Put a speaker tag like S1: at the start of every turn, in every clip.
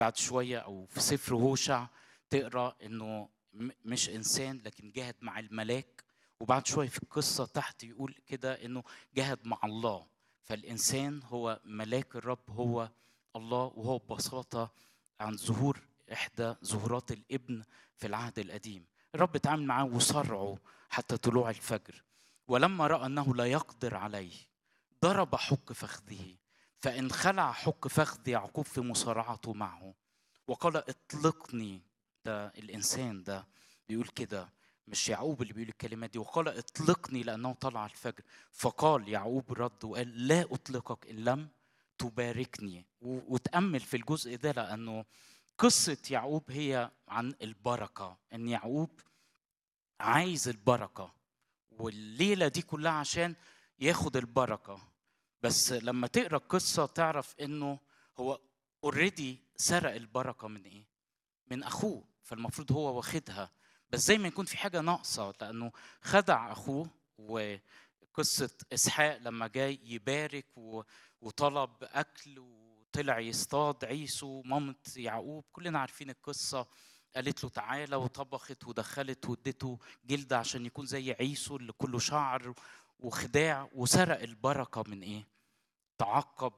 S1: بعد شويه او في سفر هوشع تقرا انه م- مش انسان لكن جاهد مع الملاك وبعد شويه في القصه تحت يقول كده انه جاهد مع الله فالانسان هو ملاك الرب هو الله وهو ببساطه عن ظهور احدى ظهورات الابن في العهد القديم الرب اتعامل معاه وصرعه حتى طلوع الفجر ولما راى انه لا يقدر عليه ضرب حك فخذه فان خلع حك فخذ يعقوب في مصارعته معه وقال اطلقني ده الانسان ده بيقول كده مش يعقوب اللي بيقول الكلمات دي وقال اطلقني لانه طلع الفجر فقال يعقوب رد وقال لا اطلقك ان لم تباركني و- وتامل في الجزء ده لانه قصه يعقوب هي عن البركه ان يعقوب عايز البركه والليله دي كلها عشان ياخد البركه بس لما تقرا القصه تعرف انه هو اوريدي سرق البركه من ايه من اخوه فالمفروض هو واخدها بس زي ما يكون في حاجه ناقصه لانه خدع اخوه وقصه اسحاق لما جاي يبارك و- وطلب اكل وطلع يصطاد عيسو مامة يعقوب كلنا عارفين القصه قالت له تعالى وطبخت ودخلت وادته جلد عشان يكون زي عيسو اللي كله شعر وخداع وسرق البركه من ايه؟ تعقب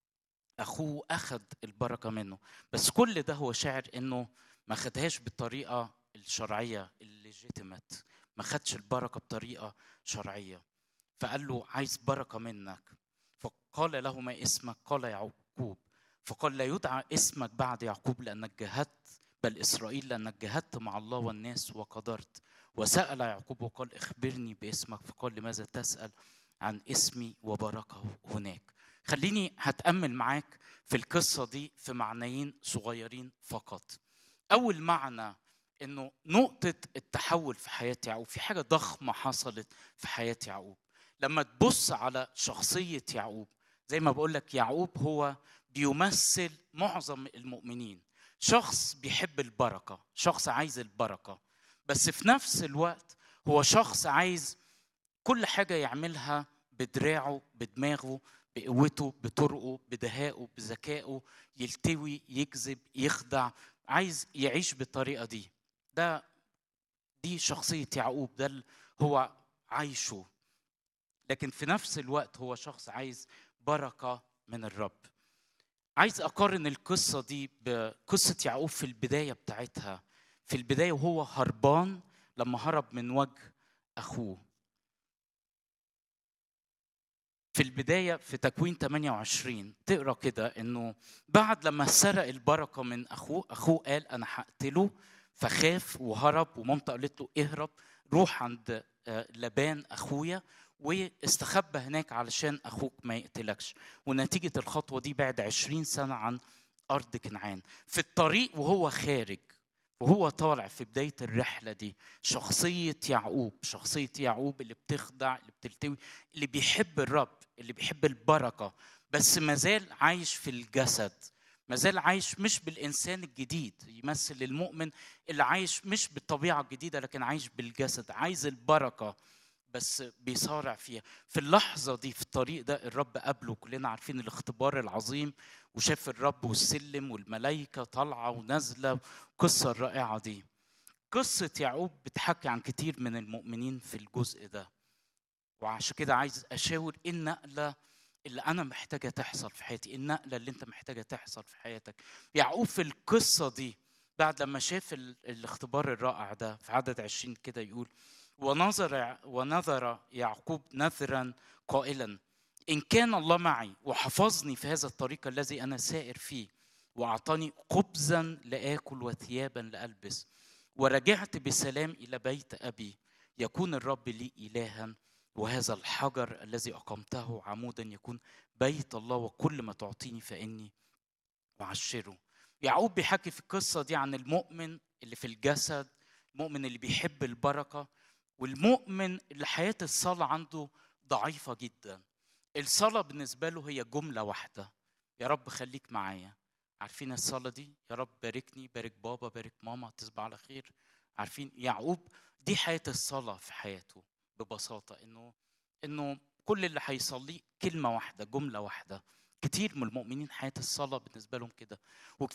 S1: اخوه اخذ البركه منه بس كل ده هو شاعر انه ما خدهاش بالطريقه الشرعيه الليجيتيمت ما خدش البركه بطريقه شرعيه فقال له عايز بركه منك فقال له ما اسمك قال يعقوب فقال لا يدعى اسمك بعد يعقوب لانك جهدت بل اسرائيل لانك جهدت مع الله والناس وقدرت وسال يعقوب وقال اخبرني باسمك فقال لماذا تسال عن اسمي وبركه هناك خليني هتامل معاك في القصه دي في معنيين صغيرين فقط اول معنى انه نقطه التحول في حياه يعقوب في حاجه ضخمه حصلت في حياه يعقوب لما تبص على شخصيه يعقوب زي ما بقول لك يعقوب هو بيمثل معظم المؤمنين شخص بيحب البركه شخص عايز البركه بس في نفس الوقت هو شخص عايز كل حاجه يعملها بدراعه بدماغه بقوته بطرقه بدهائه بذكائه يلتوي يكذب يخدع عايز يعيش بالطريقه دي ده دي شخصيه يعقوب ده اللي هو عايشه لكن في نفس الوقت هو شخص عايز بركه من الرب عايز اقارن القصه دي بقصه يعقوب في البدايه بتاعتها في البدايه وهو هربان لما هرب من وجه اخوه في البداية في تكوين 28 تقرا كده انه بعد لما سرق البركة من اخوه اخوه قال انا هقتله فخاف وهرب ومامته قالت له اهرب روح عند آه، لبان اخويا واستخبى هناك علشان اخوك ما يقتلكش ونتيجة الخطوة دي بعد 20 سنة عن ارض كنعان في الطريق وهو خارج وهو طالع في بداية الرحلة دي شخصية يعقوب شخصية يعقوب اللي بتخدع اللي بتلتوي اللي بيحب الرب اللي بيحب البركة بس مازال عايش في الجسد مازال عايش مش بالإنسان الجديد يمثل المؤمن اللي عايش مش بالطبيعة الجديدة لكن عايش بالجسد عايز البركة بس بيصارع فيها في اللحظة دي في الطريق ده الرب قابله كلنا عارفين الاختبار العظيم وشاف الرب والسلم والملائكة طالعة ونازلة القصة الرائعة دي قصة يعقوب بتحكي عن كتير من المؤمنين في الجزء ده وعشان كده عايز أشاور إيه النقلة اللي أنا محتاجة تحصل في حياتي إيه النقلة اللي أنت محتاجة تحصل في حياتك يعقوب في القصة دي بعد لما شاف ال- الاختبار الرائع ده في عدد عشرين كده يقول ونظر ونظر يعقوب نذرا قائلا إن كان الله معي وحفظني في هذا الطريق الذي أنا سائر فيه وأعطاني خبزا لآكل وثيابا لألبس ورجعت بسلام إلى بيت أبي يكون الرب لي إلها وهذا الحجر الذي أقمته عمودا يكون بيت الله وكل ما تعطيني فإني أعشره يعقوب بيحكي في القصة دي عن المؤمن اللي في الجسد المؤمن اللي بيحب البركة والمؤمن اللي حياة الصلاة عنده ضعيفة جدا الصلاة بالنسبة له هي جملة واحدة يا رب خليك معايا عارفين الصلاة دي يا رب باركني بارك بابا بارك ماما تصبح على خير عارفين يعقوب دي حياة الصلاة في حياته ببساطة انه انه كل اللي هيصليه كلمة واحدة جملة واحدة كتير من المؤمنين حياة الصلاة بالنسبة لهم كده